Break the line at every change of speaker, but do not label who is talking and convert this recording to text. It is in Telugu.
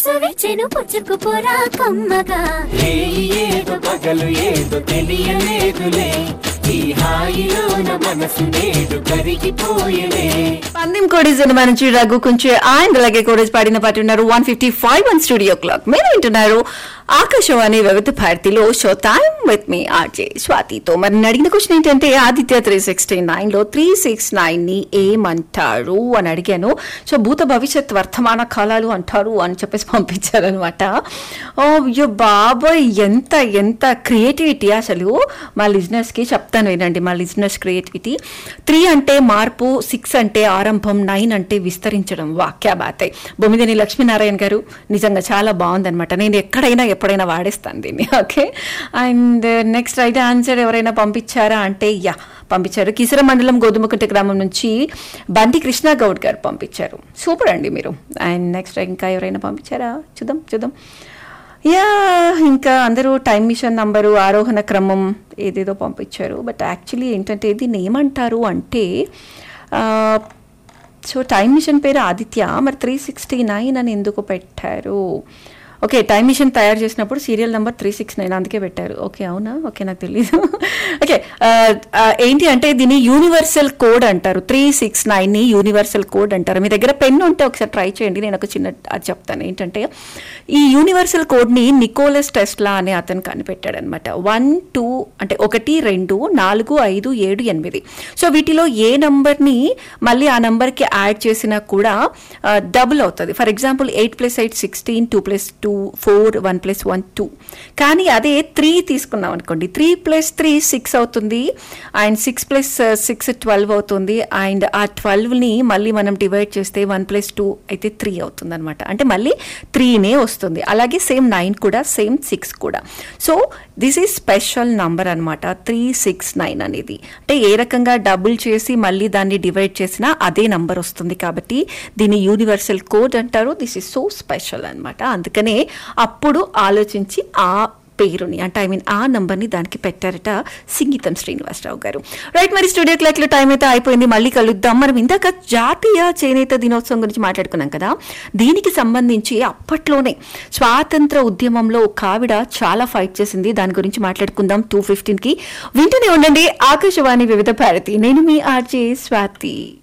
సువిచెను పుచ్చుకుపోరా కొమ్మగా
రేయి ఏదో పగలు ఏదో తెలియలేదులే ఈ హాయిలోన మనసు నేడు కరిగిపోయేలే
పందెం కోడి సినిమా నుంచి రఘు కొంచెం ఆయన అలాగే కోడేజ్ పాడిన పాట ఉన్నారు one fifty five one studio clock మీరు వింటున్నారు ఆకాశవాణి వివిధ భారతిలో షో టైమ్ విత్ మీ ఆర్జే స్వాతితో మరి నేను అడిగిన క్వశ్చన్ ఏంటంటే ఆదిత్య త్రీ సిక్స్టీ నైన్ లో త్రీ సిక్స్ నైన్ ని ఏమంటారు అని అడిగాను సో భూత భవిష్యత్ వర్తమాన కాలాలు అంటారు అని చెప్పేసి పంపించారనమాట ఓ అయ్యో బాబోయ్ ఎంత ఎంత క్రియేటివిటీ అసలు మా లిజినెస్ కి చెప్తాను వినండి మా లిజినెస్ క్రియేటివిటీ త్రీ అంటే మార్పు సిక్స్ అంటే ఆరంభం నైన్ అంటే విస్తరించడం వాక్యా బాతే బొమ్మిదిని లక్ష్మీనారాయణ గారు నిజంగా చాలా బాగుందన్నమాట నేను ఎక్కడైనా ఎప్పుడైనా వాడేస్తాను దీన్ని okay and next right answer ఎవరైనా పంపించారా అంటే యా పంపించారు కిసర మండలం గోధుమకుంట గ్రామం నుంచి బండి కృష్ణ గౌడ్ గారు పంపించారు సూపర్ అండి మీరు అండ్ నెక్స్ట్ ఇంకా ఎవరైనా పంపించారా చూద్దాం చూద్దాం యా ఇంకా అందరూ టైం మిషన్ నంబరు ఆరోహణ క్రమం ఏదేదో పంపించారు బట్ యాక్చువల్లీ ఏంటంటే దీన్ని ఏమంటారు అంటే ఆ, సో టైం మిషన్ పేరు ఆదిత్య మరి త్రీ సిక్స్టీ నైన్ అని ఎందుకు పెట్టారు ఓకే టైం మిషన్ తయారు చేసినప్పుడు serial number three six nine అందుకే పెట్టారు ఓకే అవునా ఓకే నాకు తెలీదు ఓకే ఆ, ఆ, ఏంటి అంటే దీన్ని యూనివర్సల్ కోడ్ అంటారు త్రీ సిక్స్ నైన్ని యూనివర్సల్ కోడ్ అంటారు మీ దగ్గర పెన్ ఉంటే ఒకసారి ట్రై చేయండి నేను ఒక చిన్న అది చెప్తాను ఏంటంటే ఈ యూనివర్సల్ కోడ్ని నికోలస్ టెస్లా అనే అతను కనిపెట్టాడు అనమాట వన్ టూ అంటే ఒకటి రెండు నాలుగు ఐదు ఏడు ఎనిమిది సో వీటిలో ఏ నంబర్ని మళ్ళీ ఆ నంబర్కి యాడ్ చేసినా కూడా డబుల్ అవుతుంది for example eight plus eight sixteen two plus two four one plus one two కానీ అదే త్రీ తీసుకున్నాం అనుకోండి త్రీ ప్లస్ త్రీ సిక్స్ అవుతుంది and six plus six twelve అవుతుంది అండ్ ఆ ట్వెల్వ్ని మళ్ళీ మనం డివైడ్ చేస్తే వన్ ప్లస్ టూ అయితే త్రీ అవుతుంది అనమాట అంటే మళ్ళీ త్రీనే వస్తుంది అలాగే సేమ్ నైన్ కూడా సేమ్ సిక్స్ కూడా so this is special number అనమాట త్రీ సిక్స్ నైన్ అనేది అంటే ఏ రకంగా డబుల్ చేసి మళ్ళీ దాన్ని డివైడ్ చేసినా అదే నంబర్ వస్తుంది కాబట్టి దీన్ని యూనివర్సల్ కోడ్ అంటారు దిస్ ఈజ్ సో స్పెషల్ అనమాట అందుకనే అప్పుడు ఆలోచించి ఆ పేరుని అంటే ఐ మీన్ ఆ నంబర్ని దానికి పెట్టారట సింగీతం శ్రీనివాసరావు గారు రైట్ మరి స్టూడియో క్లాక్లో టైం అయితే అయిపోయింది మళ్ళీ కలుద్దాం మనం ఇందాక జాతీయ చేనేత దినోత్సవం గురించి మాట్లాడుకున్నాం కదా దీనికి సంబంధించి అప్పట్లోనే స్వాతంత్ర ఉద్యమంలో ఒక ఆవిడ చాలా ఫైట్ చేసింది దాని గురించి మాట్లాడుకుందాం టూ ఫిఫ్టీన్కి వింటూనే ఉండండి ఆకాశవాణి వివిధ భారతి నేను మీ ఆర్జే స్వాతి